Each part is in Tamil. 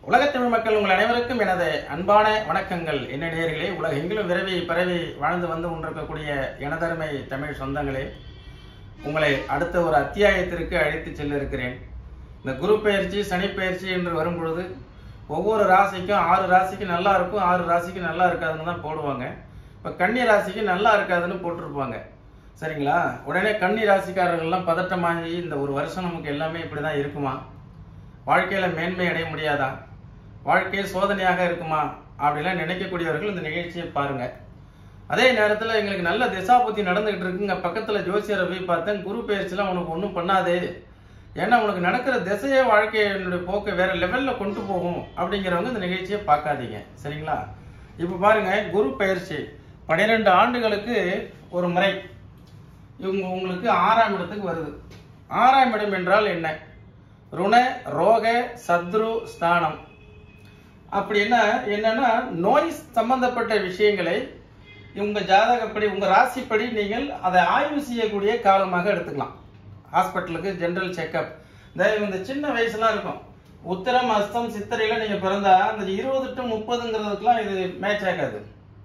உலகத் தமிழ் மக்கள் உங்கள் அனைவருக்கும் எனது அன்பான வணக்கங்கள் என்ன நேர்களே உலகெங்கிலும் விரவி பரவி வாழ்ந்து வந்து கொண்டிருக்கக்கூடிய எனதருமை தமிழ் சொந்தங்களே உங்களை அடுத்த ஒரு அத்தியாயத்திற்கு அழைத்து செல்ல இருக்கிறேன் இந்த குரு பயிற்சி சனி பயிற்சி என்று வரும் பொழுது ஒவ்வொரு ராசிக்கும் ஆறு ராசிக்கு நல்லா இருக்கும் ஆறு ராசிக்கு நல்லா இருக்காதுன்னு தான் போடுவாங்க இப்போ கன்னி ராசிக்கு நல்லா இருக்காதுன்னு போட்டிருப்பாங்க சரிங்களா உடனே கன்னி ராசிக்காரர்கள்லாம் பதட்டமாகி இந்த ஒரு வருஷம் நமக்கு எல்லாமே இப்படி தான் இருக்குமா வாழ்க்கையில மேன்மை அடைய முடியாதா வாழ்க்கை சோதனையாக இருக்குமா அப்படிலாம் நினைக்கக்கூடியவர்கள் இந்த நிகழ்ச்சியை பாருங்க அதே நேரத்தில் எங்களுக்கு நல்ல திசாபுத்தி நடந்துகிட்டு இருக்குங்க பக்கத்தில் ஜோசியரை போய் பார்த்தேன் குரு பயிற்சிலாம் உனக்கு ஒன்றும் பண்ணாது ஏன்னா உனக்கு நடக்கிற திசையே வாழ்க்கையினுடைய போக்கை வேற லெவலில் கொண்டு போகும் அப்படிங்கிறவங்க இந்த நிகழ்ச்சியை பார்க்காதீங்க சரிங்களா இப்போ பாருங்க குரு பயிற்சி பன்னிரெண்டு ஆண்டுகளுக்கு ஒரு முறை இவங்க உங்களுக்கு ஆறாம் இடத்துக்கு வருது ஆறாம் இடம் என்றால் என்ன ருண ரோக சத்ரு ஸ்தானம் அப்படின்னா என்னன்னா நோய் சம்பந்தப்பட்ட விஷயங்களை உங்க ஜாதகப்படி உங்க ராசிப்படி நீங்கள் அதை ஆய்வு செய்யக்கூடிய காலமாக எடுத்துக்கலாம் ஹாஸ்பிட்டலுக்கு ஜெனரல் செக்கப் இந்த இந்த சின்ன வயசுலாம் இருக்கும் உத்தரம் அஸ்தம் சித்திரையில நீங்க பிறந்தா அந்த இருபது டு முப்பதுங்கிறதுக்குலாம் இது மேட்ச் ஆகாது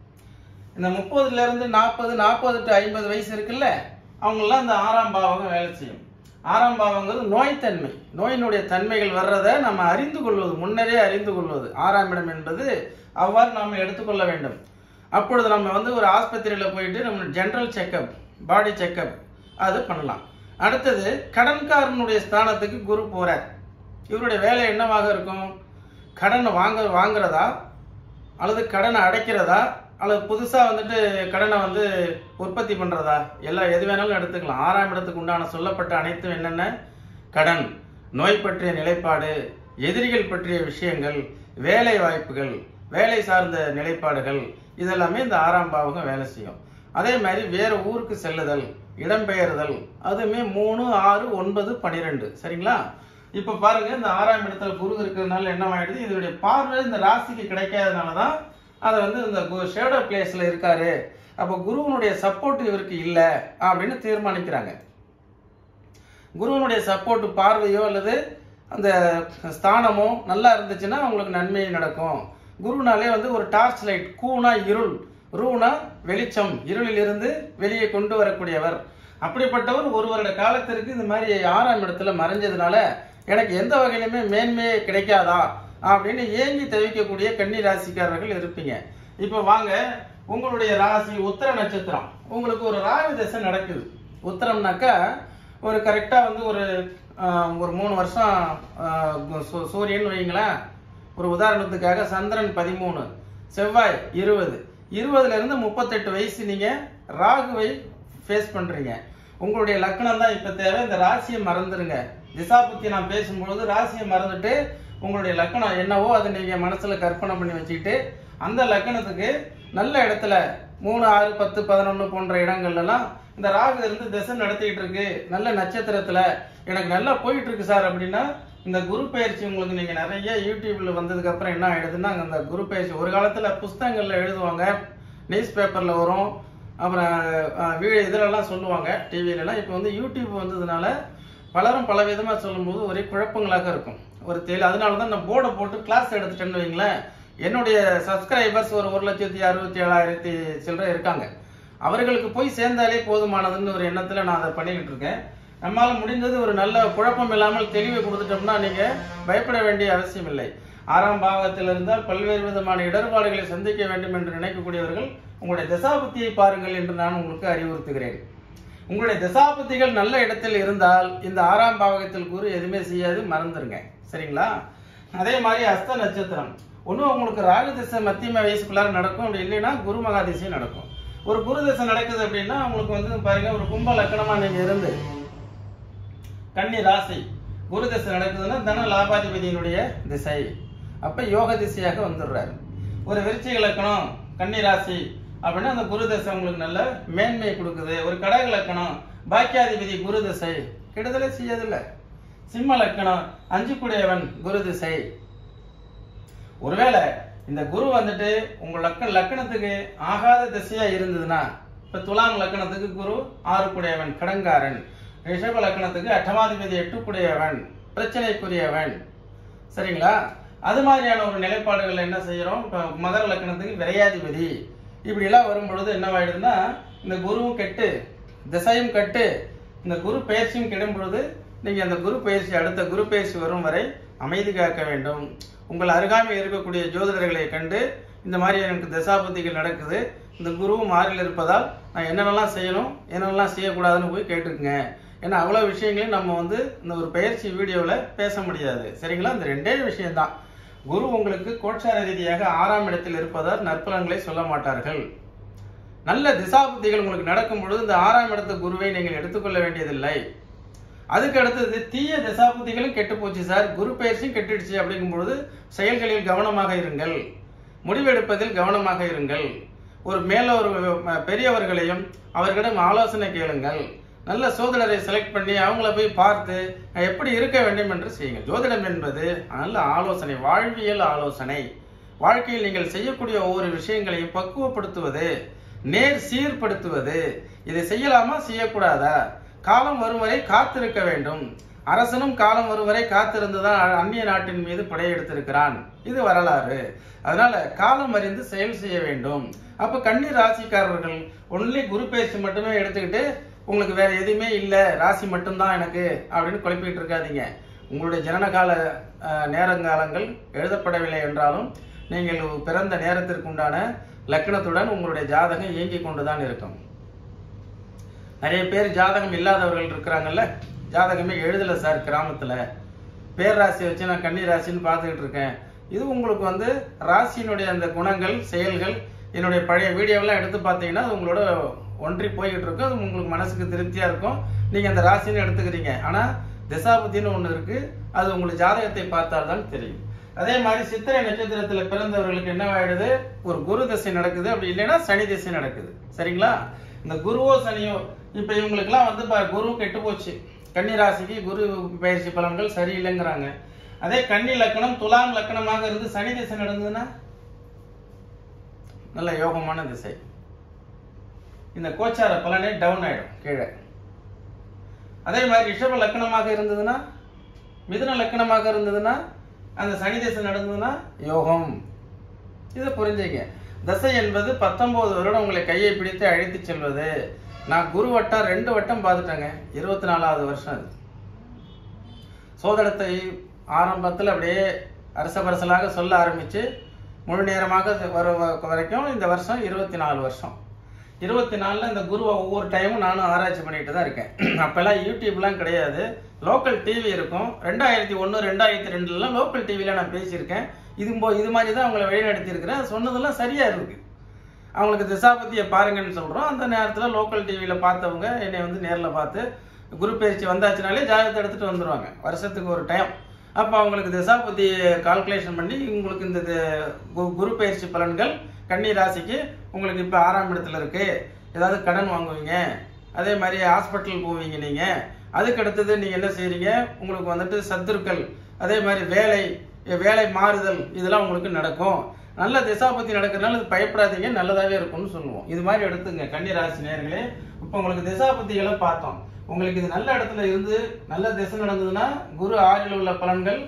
இந்த முப்பதுல இருந்து நாற்பது நாற்பது டு ஐம்பது வயசு இருக்குல்ல அவங்கெல்லாம் இந்த ஆறாம் பாவகம் வேலை செய்யும் ஆறாம் பாவங்கிறது நோய்த்தன்மை நோயினுடைய தன்மைகள் வர்றதை நம்ம அறிந்து கொள்வது முன்னரே அறிந்து கொள்வது ஆறாம் இடம் என்பது அவ்வாறு நாம் எடுத்துக்கொள்ள வேண்டும் அப்பொழுது நம்ம வந்து ஒரு ஆஸ்பத்திரியில் போயிட்டு நம்ம ஜெனரல் செக்கப் பாடி செக்கப் அது பண்ணலாம் அடுத்தது கடன்காரனுடைய ஸ்தானத்துக்கு குரு போறார் இவருடைய வேலை என்னவாக இருக்கும் கடனை வாங்க வாங்குறதா அல்லது கடனை அடைக்கிறதா அல்லது புதுசாக வந்துட்டு கடனை வந்து உற்பத்தி பண்ணுறதா எல்லாம் எது வேணாலும் எடுத்துக்கலாம் ஆறாம் இடத்துக்கு உண்டான சொல்லப்பட்ட அனைத்தும் என்னென்ன கடன் நோய் பற்றிய நிலைப்பாடு எதிரிகள் பற்றிய விஷயங்கள் வேலை வாய்ப்புகள் வேலை சார்ந்த நிலைப்பாடுகள் இதெல்லாமே இந்த ஆறாம் பாவகம் வேலை செய்யும் அதே மாதிரி வேற ஊருக்கு செல்லுதல் இடம்பெயர்தல் அதுவுமே மூணு ஆறு ஒன்பது பன்னிரெண்டு சரிங்களா இப்ப பாருங்க இந்த ஆறாம் இடத்துல குரு இருக்கிறதுனால என்னவாயிடுது இதனுடைய பார்வை இந்த ராசிக்கு கிடைக்காதனால தான் அதை வந்து இந்த ஷேடோ பிளேஸ்ல இருக்காரு அப்போ குருவனுடைய சப்போர்ட் இவருக்கு இல்லை அப்படின்னு தீர்மானிக்கிறாங்க குருவனுடைய சப்போர்ட் பார்வையோ அல்லது அந்த ஸ்தானமோ நல்லா இருந்துச்சுன்னா அவங்களுக்கு நன்மை நடக்கும் குருனாலே வந்து ஒரு டார்ச் லைட் கூனா இருள் ரூனா வெளிச்சம் இருளில் இருந்து வெளியே கொண்டு வரக்கூடியவர் அப்படிப்பட்டவர் ஒரு வருட காலத்திற்கு இந்த மாதிரி ஆறாம் இடத்துல மறைஞ்சதுனால எனக்கு எந்த வகையிலுமே மேன்மையே கிடைக்காதா அப்படின்னு ஏங்கி தவிக்கக்கூடிய கன்னி ராசிக்காரர்கள் இருப்பீங்க இப்போ வாங்க உங்களுடைய ராசி உத்தர நட்சத்திரம் உங்களுக்கு ஒரு ராகு தசை நடக்குது உத்தரம்னாக்கா ஒரு கரெக்டாக வந்து ஒரு ஆஹ், ஒரு மூணு வருஷம் ஆஹ், சூ- சூரியன் வைங்களேன் ஒரு உதாரணத்துக்காக சந்திரன் பதிமூணு செவ்வாய் இருபது இருபதுல இருந்து முப்பத்தெட்டு வயசு நீங்க ராகுவை ஃபேஸ் பண்றீங்க உங்களுடைய லக்னம் தான் இப்ப தேவை இந்த ராசியை மறந்துருங்க திசாபுத்தி நான் பேசும்பொழுது ராசியை மறந்துட்டு உங்களுடைய லக்னம் என்னவோ அதை நீங்க மனசுல கற்பனை பண்ணி வச்சுக்கிட்டு அந்த லக்னத்துக்கு நல்ல இடத்துல மூணு ஆறு பத்து பதினொன்று போன்ற இடங்கள்ல எல்லாம் இந்த ராகு இருந்து திசை நடத்திட்டு இருக்கு நல்ல நட்சத்திரத்துல எனக்கு நல்லா போயிட்டு இருக்கு சார் அப்படின்னா இந்த குரு பயிற்சி உங்களுக்கு நீங்க நிறைய யூடியூப்ல வந்ததுக்கு அப்புறம் என்ன ஆயிடுதுன்னா அந்த குரு பயிற்சி ஒரு காலத்துல புஸ்தகங்கள்ல எழுதுவாங்க நியூஸ் பேப்பர்ல வரும் அப்புறம் அஹ், வீ இதுலலாம் சொல்லுவாங்க டிவிலலாம் இப்போ வந்து யூடியூப் வந்ததுனால பலரும் பல விதமா சொல்லும்போது ஒரே குழப்பங்களாக இருக்கும் ஒரு தெளி அதனால தான் நான் போர்டை போட்டு கிளாஸ் எடுத்துட்டேன்னு வைங்களேன் என்னுடைய சப்ஸ்கிரைபர்ஸ் ஒரு ஒரு லட்சத்தி அறுபத்தி ஏழாயிரத்தி சில்லறை இருக்காங்க அவர்களுக்கு போய் சேர்ந்தாலே போதுமானதுன்னு ஒரு எண்ணத்துல நான் அதை பண்ணிக்கிட்டு இருக்கேன் நம்மால முடிந்தது ஒரு நல்ல குழப்பம் இல்லாமல் தெளிவை கொடுத்துட்டோம்னா நீங்க பயப்பட வேண்டிய அவசியம் இல்லை ஆறாம் பாவத்தில் இருந்தால் பல்வேறு விதமான இடர்பாடுகளை சந்திக்க வேண்டும் என்று நினைக்கக்கூடியவர்கள் உங்களுடைய தசாபுத்தியை பாருங்கள் என்று நான் உங்களுக்கு அறிவுறுத்துகிறேன் உங்களுடைய தசாபுத்திகள் நல்ல இடத்தில் இருந்தால் இந்த ஆறாம் பாவகத்தில் குரு எதுவுமே செய்யாது மறந்துருங்க சரிங்களா அதே மாதிரி அஸ்த நட்சத்திரம் ஒன்றும் உங்களுக்கு ராகு திசை மத்தியம வயசுக்குள்ளார நடக்கும் அப்படி இல்லைன்னா குரு மகா திசை நடக்கும் ஒரு குரு திசை நடக்குது அப்படின்னா உங்களுக்கு வந்து பாருங்க ஒரு கும்ப லக்கணமா நீங்க இருந்து கன்னி ராசி குரு திசை நடக்குதுன்னா தன லாபாதிபதியினுடைய திசை அப்ப யோக திசையாக வந்துடுறாரு ஒரு விருச்சிக லக்கணம் கன்னி ராசி அப்படின்னா அந்த குரு திசை உங்களுக்கு நல்ல மேன்மையை கொடுக்குது ஒரு கடக லக்கணம் பாக்கியாதிபதி குரு திசை கெடுதலே செய்யதில்ல சிம்ம லக்கணம் அஞ்சு குடையவன் குரு திசை ஒருவேளை இந்த குரு வந்துட்டு உங்க லக்க லக்கணத்துக்கு ஆகாத திசையா இருந்ததுன்னா இப்ப துலாம் லக்கணத்துக்கு குரு ஆறுக்குடையவன் கடங்காரன் ரிஷப லக்கணத்துக்கு அட்டமாதிபதி எட்டுக்குடையவன் பிரச்சனைக்குரியவன் சரிங்களா அது மாதிரியான ஒரு நிலைப்பாடுகள் என்ன செய்யறோம் இப்போ மகர லக்னத்துக்கு விரையாதிபதி இப்படி எல்லாம் வரும் பொழுது என்னவாயிடுதுன்னா இந்த குருவும் கெட்டு திசையும் கெட்டு இந்த குரு பயிற்சியும் கெடும் பொழுது நீங்க அந்த குரு பயிற்சி அடுத்த குரு பயிற்சி வரும் வரை அமைதி காக்க வேண்டும் உங்கள் அருகாமையில் இருக்கக்கூடிய ஜோதிடர்களை கண்டு இந்த மாதிரி எனக்கு தசாபதிகள் நடக்குது இந்த குருவும் மாறில் இருப்பதால் நான் என்னென்னலாம் செய்யணும் என்னென்னலாம் செய்யக்கூடாதுன்னு போய் கேட்டுக்குங்க ஏன்னா அவ்வளோ விஷயங்களையும் நம்ம வந்து இந்த ஒரு பயிற்சி வீடியோவில் பேச முடியாது சரிங்களா இந்த ரெண்டே விஷயம்தான் குரு உங்களுக்கு கோட்சார ரீதியாக ஆறாம் இடத்தில் இருப்பதால் நற்பலன்களை சொல்ல மாட்டார்கள் நல்ல திசாபுத்திகள் உங்களுக்கு நடக்கும் பொழுது இந்த ஆறாம் இடத்து குருவை நீங்கள் எடுத்துக்கொள்ள வேண்டியதில்லை அதுக்கு அடுத்தது தீய திசாபுத்திகளும் கெட்டு போச்சு சார் குரு பயிற்சியும் கெட்டுடுச்சு அப்படிங்கும் பொழுது செயல்களில் கவனமாக இருங்கள் முடிவெடுப்பதில் கவனமாக இருங்கள் ஒரு மேல ஒரு ம- பெரியவர்களையும் அவர்களிடம் ஆலோசனை கேளுங்கள் நல்ல சோதனரை செலக்ட் பண்ணி அவங்கள போய் பார்த்து அஹ், எப்படி இருக்க வேண்டும் என்று செய்யுங்கள் ஜோதிடம் என்பது நல்ல ஆலோசனை வாழ்வியல் ஆலோசனை வாழ்க்கையில் நீங்கள் செய்யக்கூடிய ஒவ்வொரு விஷயங்களையும் பக்குவப்படுத்துவது நேர் சீர்படுத்துவது இதை செய்யலாமா செய்யக்கூடாதா காலம் வரும் வரை காத்திருக்க வேண்டும் அரசனும் காலம் வரும் வரை காத்திருந்துதான் அந்நிய நாட்டின் மீது படையெடுத்திருக்கிறான் இது வரலாறு அதனால காலம் அறிந்து செயல் செய்ய வேண்டும் அப்ப கன்னி ராசிக்காரர்கள் ஒன்லி குரு பயிற்சி மட்டுமே எடுத்துக்கிட்டு உங்களுக்கு வேற எதுவுமே இல்ல ராசி மட்டும்தான் எனக்கு அப்படின்னு குழப்பிட்டு இருக்காதீங்க உங்களுடைய ஜனனகால அஹ், நேரங்காலங்கள் எழுதப்படவில்லை என்றாலும் நீங்கள் பிறந்த நேரத்திற்கு உண்டான லக்னத்துடன் உங்களுடைய ஜாதகம் இயங்கிக் கொண்டுதான் இருக்கும் நிறைய பேர் ஜாதகம் இல்லாதவர்கள் இருக்கிறாங்கல்ல ஜாதகமே எழுதல சார் கிராமத்துல பேர் வச்சு நான் கன்னி ராசின்னு பார்த்துக்கிட்டு இருக்கேன் இது உங்களுக்கு வந்து ராசியினுடைய அந்த குணங்கள் செயல்கள் என்னுடைய பழைய வீடியோவெல்லாம் எடுத்து பார்த்தீங்கன்னா அது உங்களோட ஒன்றி போய்கிட்டு இருக்கும் அது உங்களுக்கு மனசுக்கு திருப்தியா இருக்கும் நீங்க அந்த ராசின்னு எடுத்துக்கிறீங்க ஆனா திசாபுத்தின்னு ஒண்ணு இருக்கு அது உங்களுக்கு ஜாதகத்தை பார்த்தால் தான் தெரியும் அதே மாதிரி சித்திரை நட்சத்திரத்துல பிறந்தவர்களுக்கு என்ன ஆயிடுது ஒரு குரு திசை நடக்குது அப்படி இல்லைன்னா சனி திசை நடக்குது சரிங்களா இந்த குருவோ சனியோ இப்ப இவங்களுக்குலாம் வந்து பாரு, குரு கெட்டு போச்சு கன்னி ராசிக்கு குரு பயிற்சி பலன்கள் சரியில்லைங்கிறாங்க அதே கன்னி லக்கணம் துலாம் லக்கணமாக இருந்து சனி திசை நடந்ததுன்னா நல்ல யோகமான திசை இந்த கோச்சார பலனே டவுன் ஆயிடும் கீழே அதே மாதிரி ரிஷப லக்கணமாக இருந்ததுன்னா மிதுன லக்கணமாக இருந்ததுன்னா அந்த சனி திசை நடந்ததுன்னா யோகம் இதை புரிஞ்சுங்க தசை என்பது பத்தொன்பது வருடம் உங்களை கையை பிடித்து அழைத்து செல்வது நான் குரு வட்டம் ரெண்டு வட்டம் பார்த்துட்டேங்க இருபத்தி நாலாவது வருஷம் அது சோதனத்தை ஆரம்பத்தில் அப்படியே அரசபரசலாக சொல்ல ஆரம்பிச்சு முழு நேரமாக வர வரைக்கும் இந்த வருஷம் இருபத்தி நாலு வருஷம் இருபத்தி நாலில் இந்த குருவை ஒவ்வொரு டைமும் நானும் ஆராய்ச்சி பண்ணிட்டு தான் இருக்கேன் அப்போல்லாம் யூடியூப்லாம் கிடையாது லோக்கல் டிவி இருக்கும் ரெண்டாயிரத்தி ஒன்று ரெண்டாயிரத்தி ரெண்டுலலாம் லோக்கல் டிவியில் நான் பேசியிருக்கேன் இது போ இது மாதிரி தான் அவங்கள வழிநடத்தி இருக்கிறேன் சொன்னதெல்லாம் சரியா இருக்கு அவங்களுக்கு திசாபத்தியை பாருங்கன்னு சொல்றோம் அந்த நேரத்தில் லோக்கல் டிவியில் பார்த்தவங்க என்னை வந்து நேரில் பார்த்து குரு பயிற்சி வந்தாச்சுனாலே ஜாதகத்தை எடுத்துட்டு வந்துருவாங்க வருஷத்துக்கு ஒரு டைம் அப்போ அவங்களுக்கு திசாபதி கால்குலேஷன் பண்ணி உங்களுக்கு இந்த தி- கு- குரு பயிற்சி பலன்கள் கன்னி ராசிக்கு உங்களுக்கு இப்போ ஆறாம் இடத்துல இருக்கு ஏதாவது கடன் வாங்குவீங்க அதே மாதிரி ஹாஸ்பிட்டல் போவீங்க நீங்க அதுக்கு அடுத்தது நீங்க என்ன செய்றீங்க உங்களுக்கு வந்துட்டு சத்துருக்கள் அதே மாதிரி வேலை வேலை மாறுதல் இதெல்லாம் உங்களுக்கு நடக்கும் நல்ல திசாபத்தி நடக்கிறதுனால இது பயப்படாதீங்க நல்லதாவே இருக்கும்னு சொல்லுவோம் இது மாதிரி எடுத்துங்க கன்னி ராசி நேர்களே இப்போ உங்களுக்கு திசாபத்திகளை பார்த்தோம் உங்களுக்கு இது நல்ல இடத்துல இருந்து நல்ல திசை நடந்ததுன்னா குரு ஆறில் உள்ள பலன்கள்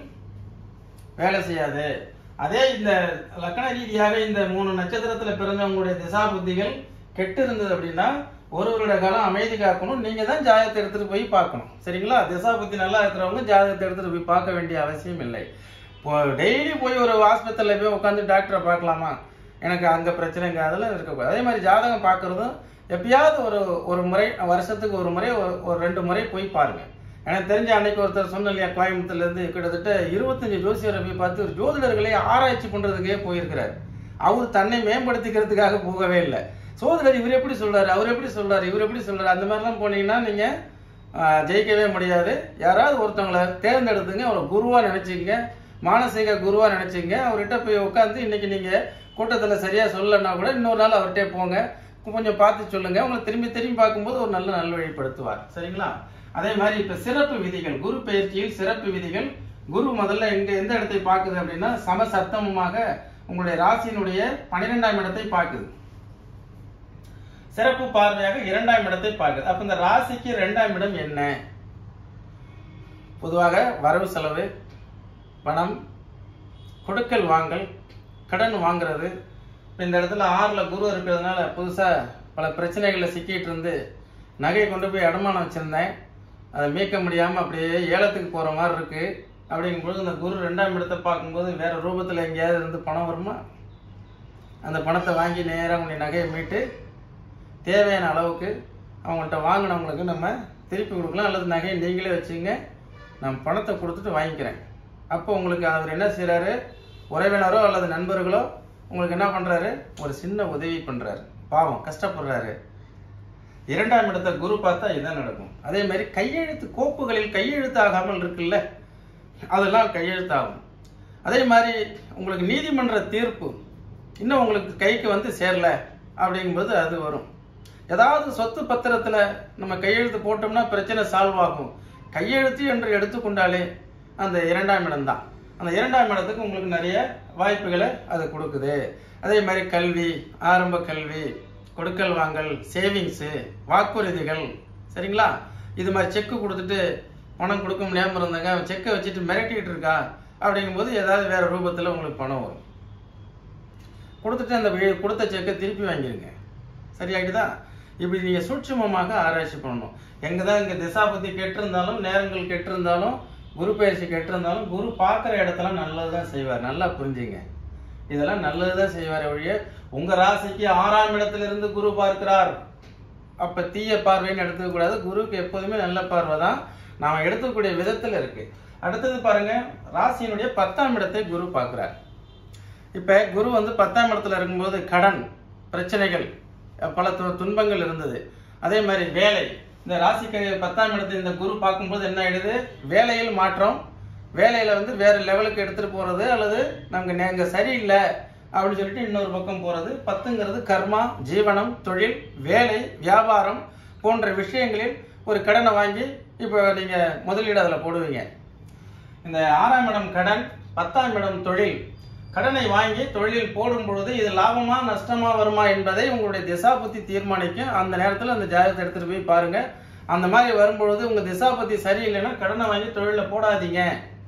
வேலை செய்யாது அதே இந்த லக்கண ரீதியாக இந்த மூணு நட்சத்திரத்துல பிறந்தவங்களுடைய திசா புத்திகள் கெட்டு இருந்தது அப்படின்னா ஒரு வருட காலம் அமைதி காக்கணும் நீங்க தான் ஜாதகத்தை எடுத்துட்டு போய் பார்க்கணும் சரிங்களா திசா புத்தி நல்லா இருக்கிறவங்க ஜாதகத்தை எடுத்துட்டு போய் பார்க்க வேண்டிய அவசியம் இல்லை இப்போ டெய்லி போய் ஒரு ஆஸ்பத்திரியில் போய் உட்காந்து டாக்டரை பார்க்கலாமா எனக்கு அங்க பிரச்சனைங்க அதெல்லாம் இருக்கக்கூடாது அதே மாதிரி ஜாதகம் பார்க்கறதும் எப்பயாவது ஒரு ஒரு முறை வருஷத்துக்கு ஒரு முறை ஒரு- ஒரு ரெண்டு முறை போய் பாருங்க எனக்கு தெரிஞ்ச அன்னைக்கு ஒருத்தர் சொன்ன இல்லையா கோயம்புத்தூர்ல இருந்து கிட்டத்தட்ட இருபத்தஞ்சு ஜோசியரை போய் பார்த்து ஒரு ஜோதிடர்களை ஆராய்ச்சி பண்றதுக்கே போயிருக்கிறார் அவர் தன்னை மேம்படுத்திக்கிறதுக்காக போகவே இல்லை சோதரர் இவர் எப்படி சொல்றாரு அவர் எப்படி சொல்றாரு இவர் எப்படி சொல்றாரு அந்த மாதிரிலாம் போனீங்கன்னா நீங்க ஆஹ், ஜெயிக்கவே முடியாது யாராவது ஒருத்தவங்களை தேர்ந்தெடுத்துங்க அவரை குருவா நினைச்சுங்க மானசீக குருவா நினைச்சுங்க அவர்கிட்ட போய் உட்காந்து இன்னைக்கு நீங்க கூட்டத்துல சரியா சொல்லலைன்னா கூட இன்னொரு நாள் அவர்கிட்ட போங்க கொஞ்சம் பார்த்து சொல்லுங்க உங்களை திரும்பி திரும்பி பார்க்கும்போது ஒரு நல்ல நல்வழிப்படுத்துவார் சரிங்களா அதே மாதிரி இப்ப சிறப்பு விதிகள் குரு பயிற்சியில் சிறப்பு விதிகள் குரு முதல்ல எங்க எந்த இடத்தை பார்க்குது அப்படின்னா சமசப்தமமாக உங்களுடைய ராசியினுடைய பன்னிரெண்டாம் இடத்தை பார்க்குது சிறப்பு பார்வையாக இரண்டாம் இடத்தை பார்க்குது அப்ப இந்த ராசிக்கு இரண்டாம் இடம் என்ன பொதுவாக வரவு செலவு பணம் கொடுக்கல் வாங்கல் கடன் வாங்குறது இப்ப இந்த இடத்துல ஆறில் குரு இருக்கிறதுனால புதுசாக பல பிரச்சனைகளில் சிக்கிட்டு இருந்து நகையை கொண்டு போய் அடமானம் வச்சுருந்தேன் அதை மீட்க முடியாமல் அப்படியே ஏலத்துக்கு போகிற மாதிரி இருக்குது அப்படிங்கும்போது இந்த குரு ரெண்டாம் இடத்தை பார்க்கும்போது வேற ரூபத்தில் எங்கேயாவது இருந்து பணம் வருமா அந்த பணத்தை வாங்கி நேராக உங்களுடைய நகையை மீட்டு தேவையான அளவுக்கு அவங்கள்ட்ட வாங்கினவங்களுக்கு நம்ம திருப்பி கொடுக்கலாம் அல்லது நகையை நீங்களே வச்சுங்க நான் பணத்தை கொடுத்துட்டு வாங்கிக்கிறேன் அப்போ உங்களுக்கு அவர் என்ன செய்கிறாரு உறவினரோ அல்லது நண்பர்களோ உங்களுக்கு என்ன பண்ணுறாரு ஒரு சின்ன உதவி பண்ணுறாரு பாவம் கஷ்டப்படுறாரு இரண்டாம் இடத்தை குரு பார்த்தா இதான் நடக்கும் அதே மாதிரி கையெழுத்து கோப்புகளில் கையெழுத்து ஆகாமல் இருக்குல்ல அதெல்லாம் கையெழுத்தாகும் அதே மாதிரி உங்களுக்கு நீதிமன்ற தீர்ப்பு இன்னும் உங்களுக்கு கைக்கு வந்து சேரல அப்படிங்கும்போது அது வரும் ஏதாவது சொத்து பத்திரத்துல நம்ம கையெழுத்து போட்டோம்னா பிரச்சனை சால்வ் ஆகும் கையெழுத்து என்று எடுத்துக்கொண்டாலே அந்த இரண்டாம் இடம் தான் அந்த இரண்டாம் இடத்துக்கு உங்களுக்கு நிறைய வாய்ப்புகளை அது கொடுக்குது அதே மாதிரி கல்வி ஆரம்ப கல்வி கொடுக்கல் வாங்கல் சேவிங்ஸு வாக்குறுதிகள் சரிங்களா இது மாதிரி செக்கு கொடுத்துட்டு பணம் கொடுக்க முடியாமல் இருந்தாங்க செக்கை வச்சுட்டு மிரட்டிக்கிட்டு இருக்கா அப்படிங்கும்போது ஏதாவது வேற ரூபத்தில் உங்களுக்கு பணம் வரும் கொடுத்துட்டு அந்த வி- கொடுத்த செக்கை திருப்பி வாங்கிருங்க சரியாகிட்டுதா இப்படி நீங்கள் சூட்சுமமாக ஆராய்ச்சி பண்ணணும் எங்கே தான் இங்கே திசா பற்றி கெட்டிருந்தாலும் நேரங்கள் கெட்டிருந்தாலும் குரு பயிற்சி கெட்டிருந்தாலும் குரு பார்க்குற இடத்துல நல்லது தான் செய்வார் நல்லா புரிஞ்சுங்க இதெல்லாம் நல்லது தான் செய்வார் ஒழிய உங்கள் ராசிக்கு ஆறாம் இடத்திலிருந்து குரு பார்க்கிறார் அப்போ தீய பார்வைன்னு எடுத்துக்க கூடாது குருவுக்கு எப்போதுமே நல்ல பார்வை தான் நாம் எடுத்துக்கக்கூடிய விதத்தில் இருக்கு அடுத்தது பாருங்க ராசியினுடைய பத்தாம் இடத்தை குரு பார்க்குறார் இப்போ குரு வந்து பத்தாம் இடத்துல இருக்கும்போது கடன் பிரச்சனைகள் அஹ் பல து- துன்பங்கள் இருந்தது அதே மாதிரி வேலை இந்த ராசிக்கு பத்தாம் இடத்தை இந்த குரு பார்க்கும்போது என்ன ஆயிடுது வேலையில் மாற்றம் வேலையில வந்து வேற லெவலுக்கு எடுத்துட்டு போறது அல்லது நமக்கு நீங்க சரியில்லை அப்படின்னு சொல்லிட்டு இன்னொரு பக்கம் போறது பத்துங்கிறது கர்மா ஜீவனம் தொழில் வேலை வியாபாரம் போன்ற விஷயங்களில் ஒரு கடனை வாங்கி இப்போ நீங்க முதலீடு அதில் போடுவீங்க இந்த ஆறாம் இடம் கடன் பத்தாம் இடம் தொழில் கடனை வாங்கி தொழிலில் போடும் பொழுது இது லாபமா நஷ்டமா வருமா என்பதை உங்களுடைய திசா புத்தி தீர்மானிக்கும் அந்த நேரத்தில் அந்த ஜாதகத்தை எடுத்துட்டு போய் பாருங்க அந்த மாதிரி வரும்பொழுது உங்க திசா புத்தி சரியில்லைன்னா கடனை வாங்கி தொழில போடாதீங்க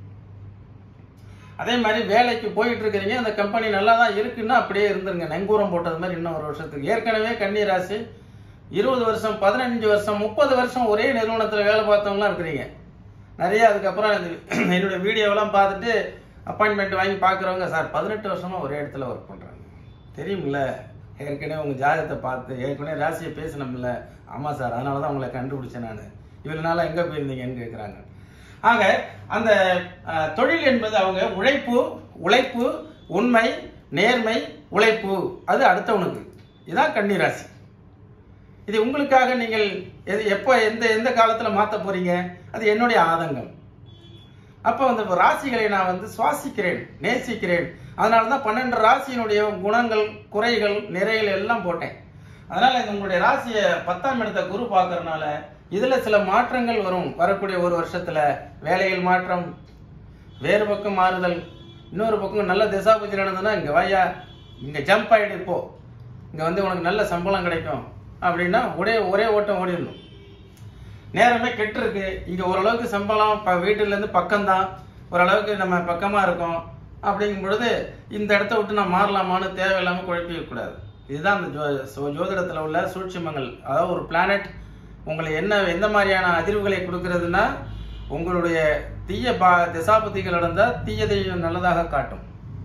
அதே மாதிரி வேலைக்கு போயிட்டு இருக்கிறீங்க அந்த கம்பெனி நல்லா தான் இருக்குன்னா அப்படியே இருந்துருங்க நங்கூரம் போட்டது மாதிரி இன்னும் ஒரு வருஷத்துக்கு ஏற்கனவே கன்னி ராசி இருபது வருஷம் பதினஞ்சு வருஷம் முப்பது வருஷம் ஒரே நிறுவனத்தில் வேலை பார்த்தவங்களாம் இருக்கிறீங்க நிறைய அதுக்கப்புறம் இந்த என்னுடைய வீடியோவெல்லாம் பார்த்துட்டு அப்பாயின்மெண்ட் வாங்கி பார்க்குறவங்க சார் பதினெட்டு வருஷமா ஒரே இடத்துல ஒர்க் பண்ணுறாங்க தெரியுமில்ல ஏற்கனவே உங்கள் ஜாதகத்தை பார்த்து ஏற்கனவே ராசியை பேசினோம்ல ஆமாம் சார் அதனால தான் உங்களை கண்டுபிடிச்சேன் நான் இவ்வளோ நாளாக எங்கே போயிருந்தீங்கன்னு கேட்குறாங்க ஆக அந்த அஹ், தொழில் என்பது அவங்க உழைப்பு உழைப்பு உண்மை நேர்மை உழைப்பு அது அடுத்தவனுக்கு இதான் கன்னி ராசி இது உங்களுக்காக நீங்கள் எது எப்போ எந்த எந்த காலத்தில் மாற்ற போறீங்க அது என்னுடைய ஆதங்கம் அப்போ அந்த ராசிகளை நான் வந்து சுவாசிக்கிறேன் நேசிக்கிறேன் அதனால தான் பன்னெண்டு ராசியினுடைய குணங்கள் குறைகள் நிறைகள் எல்லாம் போட்டேன் அதனால இந்த உங்களுடைய ராசியை பத்தாம் இடத்தை குரு பார்க்கறதுனால இதுல சில மாற்றங்கள் வரும் வரக்கூடிய ஒரு வருஷத்துல வேலையில் மாற்றம் வேறு பக்கம் மாறுதல் இன்னொரு பக்கம் நல்ல திசாபுத்தி நடந்ததுன்னா இங்க வாயா இங்க ஜம்ப் ஆயிடு இப்போ இங்க வந்து உனக்கு நல்ல சம்பளம் கிடைக்கும் அப்படின்னா ஒரே ஒரே ஓட்டம் ஓடிடணும் நேரமே கெட்டு இருக்கு இங்க ஓரளவுக்கு சம்பளம் ப வீட்டுல இருந்து பக்கம்தான் ஓரளவுக்கு நம்ம பக்கமா இருக்கோம் அப்படிங்கும் பொழுது இந்த இடத்த விட்டு நான் மாறலாமான்னு தேவையில்லாம குழப்பிக்க கூடாது இதுதான் அந்த ஜோ சோ- ஜோதிடத்துல உள்ள சூட்சுமங்கள் அதாவது ஒரு பிளானட் உங்களை என்ன எந்த மாதிரியான அதிர்வுகளை கொடுக்கறதுன்னா உங்களுடைய தீய பா திசாபுத்திகள் நடந்தால் தீயதையும் நல்லதாக காட்டும்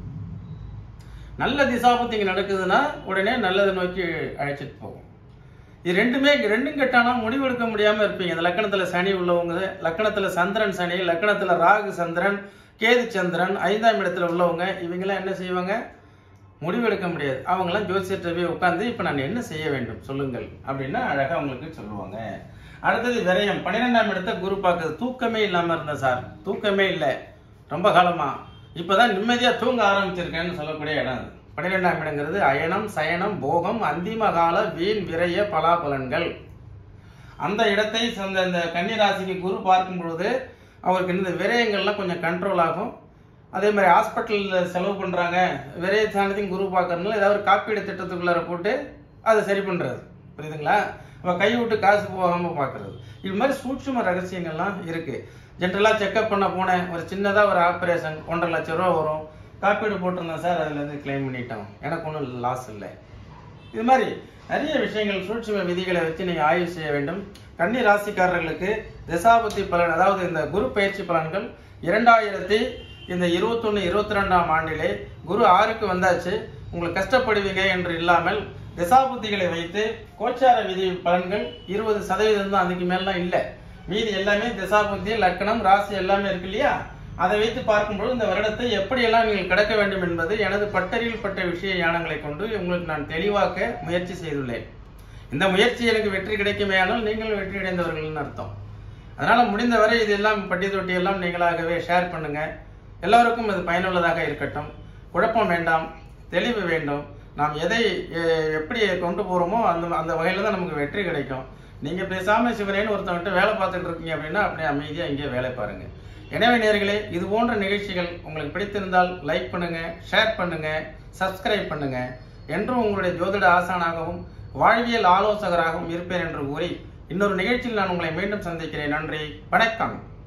நல்ல திசாபுத்திங்க நடக்குதுன்னா உடனே நல்லதை நோக்கி அழைச்சிட்டு போகும் இது ரெண்டுமே ரெண்டும் கெட்டானா முடிவெடுக்க முடியாம இருப்பீங்க இந்த லக்கணத்துல சனி உள்ளவங்க லக்கணத்துல சந்திரன் சனி லக்கணத்துல ராகு சந்திரன் கேது சந்திரன் ஐந்தாம் இடத்துல உள்ளவங்க இவங்கெல்லாம் என்ன செய்வாங்க முடிவெடுக்க முடியாது அவங்கெல்லாம் ஜோசியர்கிட்ட போய் உட்காந்து இப்போ நான் என்ன செய்ய வேண்டும் சொல்லுங்கள் அப்படின்னா அழகா அவங்களுக்கு சொல்லுவாங்க அடுத்தது விரயம் பன்னிரெண்டாம் இடத்த குரு பார்க்குது தூக்கமே இல்லாம இருந்தேன் சார் தூக்கமே இல்லை ரொம்ப காலமா இப்பதான் நிம்மதியா தூங்க ஆரம்பிச்சிருக்கேன்னு சொல்லக்கூடிய இடம் அது பன்னிரெண்டாம் இடங்கிறது அயனம் சயனம் போகம் அந்திம கால வீண் விரய பலாபலன்கள் அந்த இடத்தை அந்த இந்த கன்னிராசிக்கு குரு பார்க்கும் பொழுது அவருக்கு இந்த விரயங்கள்லாம் கொஞ்சம் கண்ட்ரோல் ஆகும் அதே மாதிரி ஹாஸ்பிட்டலில் செலவு பண்ணுறாங்க விரைய சாணத்தையும் குரு பார்க்கறதுனால ஏதாவது ஒரு காப்பீடு திட்டத்துக்குள்ளார போட்டு அதை சரி பண்ணுறது புரியுதுங்களா அப்போ கை விட்டு காசு போகாமல் பார்க்கறது இது மாதிரி சூட்சும ரகசியங்கள்லாம் இருக்குது ஜென்ரலாக செக்கப் பண்ண போனேன் ஒரு சின்னதாக ஒரு ஆப்ரேஷன் ஒன்றரை லட்ச ரூபா வரும் காப்பீடு போட்டிருந்தேன் சார் அதுலேருந்து கிளைம் பண்ணிட்டோம் எனக்கு ஒன்றும் லாஸ் இல்லை இது மாதிரி நிறைய விஷயங்கள் சூட்சும விதிகளை வச்சு நீங்கள் ஆய்வு செய்ய வேண்டும் கன்னி ராசிக்காரர்களுக்கு திசாபுத்தி பலன் அதாவது இந்த குரு பயிற்சி பலன்கள் இரண்டாயிரத்தி இந்த இருபத்தொன்று இருபத்தி ரெண்டாம் ஆண்டிலே குரு ஆறுக்கு வந்தாச்சு உங்களுக்கு கஷ்டப்படுவீங்க என்று இல்லாமல் திசாபுத்திகளை வைத்து கோச்சார விதி பலன்கள் இருபது சதவீதம் தான் அதுக்கு மேலாம் இல்லை மீதி எல்லாமே திசாபுத்தி லக்கணம் ராசி எல்லாமே இருக்கு இல்லையா அதை வைத்து பார்க்கும்போது இந்த வருடத்தை எப்படியெல்லாம் நீங்கள் கடக்க வேண்டும் என்பது எனது பட்டறிவில் பட்ட விஷய ஞானங்களை கொண்டு உங்களுக்கு நான் தெளிவாக்க முயற்சி செய்துள்ளேன் இந்த முயற்சி எனக்கு வெற்றி கிடைக்குமேயானால் நீங்கள் வெற்றி அடைந்தவர்கள்னு அர்த்தம் அதனால முடிந்தவரை இதெல்லாம் பட்டி தொட்டி எல்லாம் நீங்களாகவே ஷேர் பண்ணுங்க எல்லோருக்கும் இது பயனுள்ளதாக இருக்கட்டும் குழப்பம் வேண்டாம் தெளிவு வேண்டும் நாம் எதை எ- எப்படி கொண்டு போறோமோ அந்த அந்த வகையில தான் நமக்கு வெற்றி கிடைக்கும் நீங்க பேசாம சிவனேன்னு ஒருத்தவங்கிட்ட வேலை பார்த்துட்டு இருக்கீங்க அப்படின்னா அப்படியே அமைதியா இங்கே வேலை பாருங்க எனவே நேர்களே இது போன்ற நிகழ்ச்சிகள் உங்களுக்கு பிடித்திருந்தால் லைக் பண்ணுங்க ஷேர் பண்ணுங்க சப்ஸ்கிரைப் பண்ணுங்க என்றும் உங்களுடைய ஜோதிட ஆசானாகவும் வாழ்வியல் ஆலோசகராகவும் இருப்பேன் என்று கூறி இன்னொரு நிகழ்ச்சியில் நான் உங்களை மீண்டும் சந்திக்கிறேன் நன்றி வணக்கம்